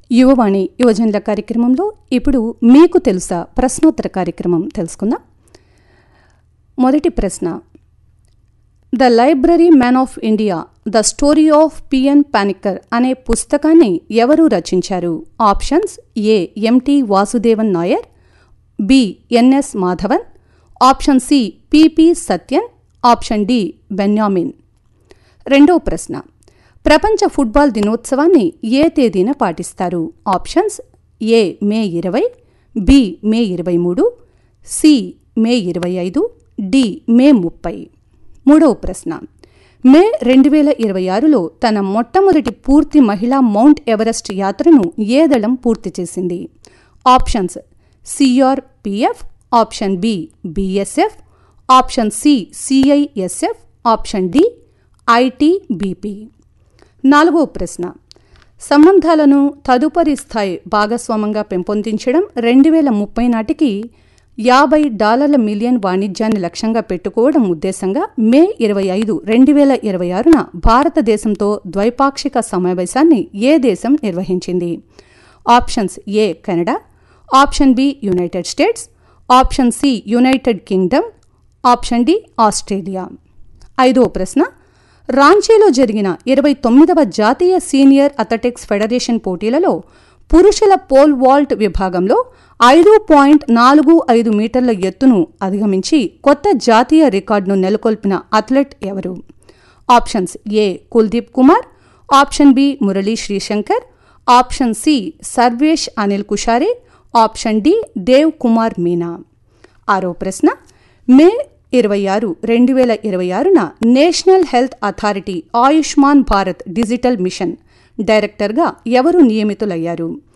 యువవాణి యువజనుల కార్యక్రమంలో ఇప్పుడు మీకు తెలుసా ప్రశ్నోత్తర కార్యక్రమం తెలుసుకుందాం మొదటి ప్రశ్న the library man of India the story of P N Panicker అనే పుస్తకాన్ని ఎవరు రచించారు options A M T Vasudevan Nair B N S Madhavan option C P P Sathyan option D Benyamin రెండవ ప్రశ్న ప్రపంచ ఫుట్బాల్ దినోత్సవాన్ని ఏ తేదీన పాటిస్తారు ఆప్షన్స్ ఏ మే ఇరవై బి మే ఇరవై మూడు సి మే ఇరవై ఐదు డి మే ముప్పై మూడవ ప్రశ్న మే రెండు వేల ఇరవై ఆరులో తన మొట్టమొదటి పూర్తి మహిళా మౌంట్ ఎవరెస్ట్ యాత్రను ఏ దళం పూర్తి చేసింది options CRPF option B BSF option C CISF option D ITBP నాలుగో ప్రశ్న సంబంధాలను తదుపరి స్థాయి భాగస్వామంగా పెంపొందించడం రెండు వేల ముప్పై నాటికి యాభై డాలర్ల మిలియన్ వాణిజ్యాన్ని లక్ష్యంగా పెట్టుకోవడం ఉద్దేశంగా మే ఇరవై ఐదు రెండు వేల ఇరవై ఆరున భారతదేశంతో ద్వైపాక్షిక సమావేశాన్ని ఏ దేశం నిర్వహించింది options A Canada option B United States option C United Kingdom option D Australia ఐదో ప్రశ్న రాంచీలో జరిగిన ఇరవై తొమ్మిదవ జాతీయ సీనియర్ అథ్లెటిక్స్ ఫెడరేషన్ పోటీలలో పురుషుల పోల్ వాల్ట్ విభాగంలో ఐదు పాయింట్ నాలుగు ఐదు మీటర్ల ఎత్తును అధిగమించి కొత్త జాతీయ రికార్డును నెలకొల్పిన అథ్లెట్ ఎవరు options A Kuldeep Kumar option B Murali Sreeshankar option C Sarvesh Anil Kushare option D Dev Kumar Meena ఆరో ప్రశ్న మే ఇరవై ఆరు రెండు వేల ఇరవై ఆరున National Health Authority Ayushman Bharat Digital Mission డైరెక్టర్గా ఎవరు నియమితులయ్యారు